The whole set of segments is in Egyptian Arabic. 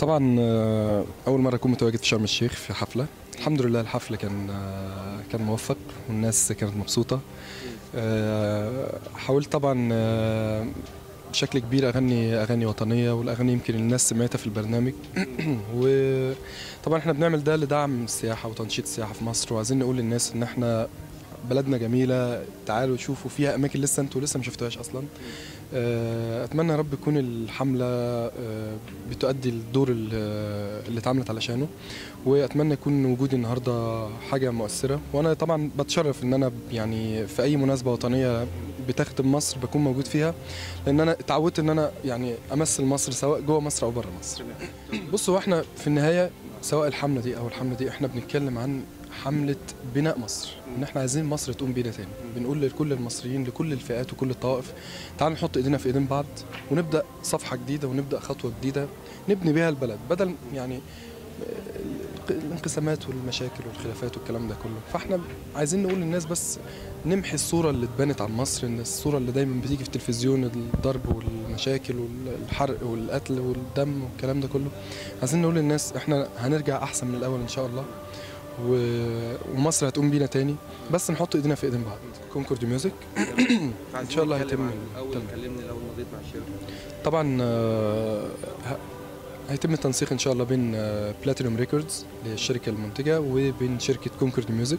طبعا آه، اول مره اكون متواجد في شرم الشيخ في حفله الحمد لله الحفل كان آه، كان موفق والناس كانت مبسوطه آه، حاولت طبعا آه، بشكل كبير اغني اغاني وطنيه والاغاني يمكن الناس سمعتها في البرنامج وطبعا احنا بنعمل ده لدعم السياحه وتنشيط السياحه في مصر وعايزين نقول للناس ان احنا بلدنا جميله تعالوا شوفوا فيها اماكن لسه انتوا لسه ما شفتوهاش اصلا آه، اتمنى يا رب تكون الحمله آه، بتؤدي الدور ال- اللي اتعملت علشانه واتمنى يكون وجودي النهارده حاجه مؤثره وانا طبعا بتشرف ان انا يعني في اي مناسبه وطنيه بتخدم مصر بكون موجود فيها لان انا اتعودت ان انا يعني امثل مصر سواء جوه مصر او بره مصر بصوا احنا في النهايه سواء الحمله دي او الحمله دي احنا بنتكلم عن حمله بناء مصر ان احنا عايزين مصر تقوم بينا تاني بنقول لكل المصريين لكل الفئات وكل الطوائف تعالوا نحط ايدينا في ايدين بعض ونبدا صفحه جديده ونبدا خطوه جديده نبني بيها البلد بدل يعني الانقسامات والمشاكل والخلافات والكلام ده كله فاحنا عايزين نقول للناس بس نمحي الصوره اللي اتبنت عن مصر ان الصوره اللي دايما بتيجي في التلفزيون الضرب والمشاكل والحرق والقتل والدم والكلام ده كله عايزين نقول للناس احنا هنرجع احسن من الاول ان شاء الله و... ومصر هتقوم بينا تاني بس نحط ايدينا في ايدين بعض كونكورد ميوزك ان شاء الله هيتم اول تمام. كلمني الاول مضيت مع الشركه طبعا آه، ه- هيتم التنسيق ان شاء الله بين بلاتينوم ريكوردز اللي هي الشركه المنتجه وبين شركه كونكورد ميوزك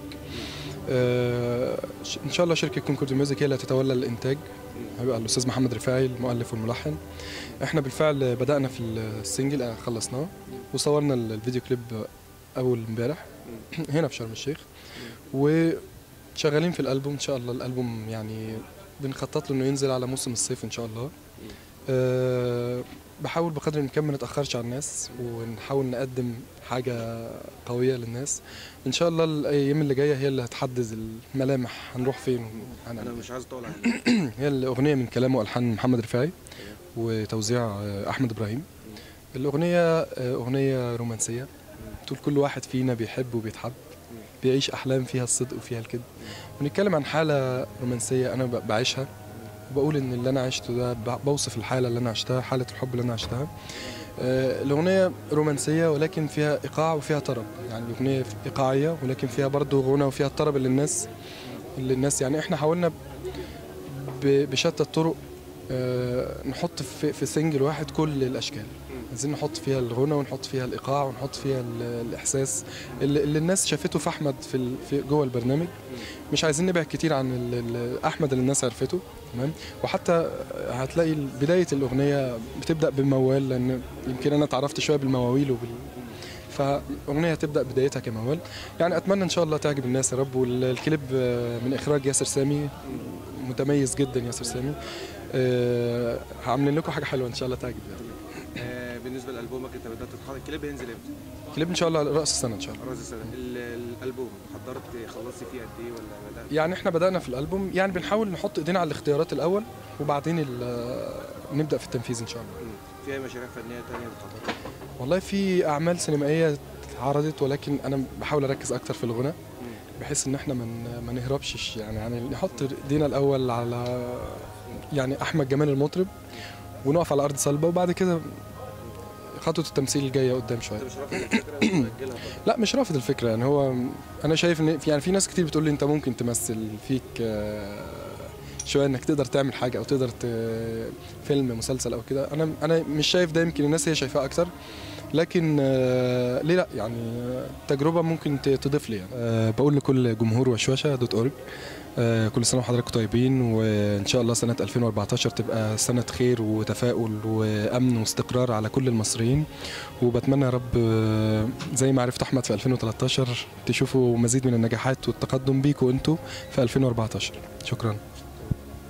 آه، ش- ان شاء الله شركه كونكورد ميوزك هي اللي هتتولى الانتاج هيبقى الاستاذ محمد رفاعي المؤلف والملحن احنا بالفعل بدانا في السنجل آه، خلصناه وصورنا ال- الفيديو كليب اول امبارح هنا في شرم الشيخ وشغالين في الالبوم ان شاء الله الالبوم يعني بنخطط له انه ينزل على موسم الصيف ان شاء الله أه بحاول بقدر الامكان ما نتاخرش على الناس ونحاول نقدم حاجه قويه للناس ان شاء الله الايام اللي جايه هي اللي هتحدد الملامح هنروح فين انا وهنعمل مش عايز اطول عليك إيه. هي الاغنيه من كلام والحان محمد رفاعي وتوزيع آه، احمد ابراهيم الاغنيه آه، اغنيه رومانسيه تقول كل واحد فينا بيحب وبيتحب بيعيش احلام فيها الصدق وفيها الكذب بنتكلم عن حاله رومانسيه انا ب- بعيشها وبقول ان اللي انا عشته ده ب- بوصف الحاله اللي انا عشتها حاله الحب اللي انا عشتها آه، الاغنيه رومانسيه ولكن فيها ايقاع وفيها طرب يعني الاغنيه ايقاعيه ولكن فيها برضه غنى وفيها الطرب اللي الناس اللي الناس يعني احنا حاولنا ب- بشتى الطرق آه، نحط في في سنجل واحد كل الاشكال عايزين نحط فيها الغنى ونحط فيها الايقاع ونحط فيها ال- الاحساس اللي, اللي الناس شافته في احمد في, ال- في جوه البرنامج مش عايزين نبعد كتير عن ال- ال- احمد اللي الناس عرفته تمام وحتى هتلاقي بدايه الاغنيه بتبدا بموال لان يمكن انا اتعرفت شويه بالمواويل وبال فالاغنيه هتبدا بدايتها كموال يعني اتمنى ان شاء الله تعجب الناس يا رب والكليب آه، من اخراج ياسر سامي متميز جدا ياسر سامي آه، عاملين لكم حاجه حلوه ان شاء الله تعجب يعني. آه، بالنسبه لالبومك انت بدات تتحرك الكليب هينزل امتى؟ كليب ان شاء الله راس السنه ان شاء الله راس السنه ال- الالبوم حضرت خلصت فيه قد ايه ولا بدات؟ يعني احنا بدانا في الالبوم يعني بنحاول نحط ايدينا على الاختيارات الاول وبعدين ال- نبدا في التنفيذ ان شاء الله مم. في اي مشاريع فنيه تانية بتحضرها؟ والله في اعمال سينمائيه اتعرضت ولكن انا بحاول اركز اكتر في الغنى بحيث ان احنا من ما نهربش يعني يعني نحط ايدينا الاول على يعني احمد جمال المطرب ونقف على ارض صلبه وبعد كده خطوه التمثيل الجايه قدام شويه انت مش رافض الفكره ولا مأجلها طبعا؟ لا مش رافض الفكره يعني هو انا شايف ان في يعني في ناس كتير بتقول لي انت ممكن تمثل فيك آه، شويه انك تقدر تعمل حاجه او تقدر ت- فيلم مسلسل او كده انا انا مش شايف ده يمكن الناس هي شايفاه اكتر لكن آه، ليه لا يعني آه، تجربه ممكن ت- تضيف لي يعني أه بقول لكل جمهور وشوشه دوت اورج آه، كل سنه وحضراتكم طيبين وان شاء الله سنه 2014 تبقى سنه خير وتفاؤل وامن واستقرار على كل المصريين وبتمنى يا رب آه، زي ما عرفت احمد في 2013 تشوفوا مزيد من النجاحات والتقدم بيكوا انتوا في 2014 شكرا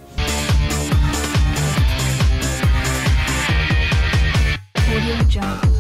Audio Jungle.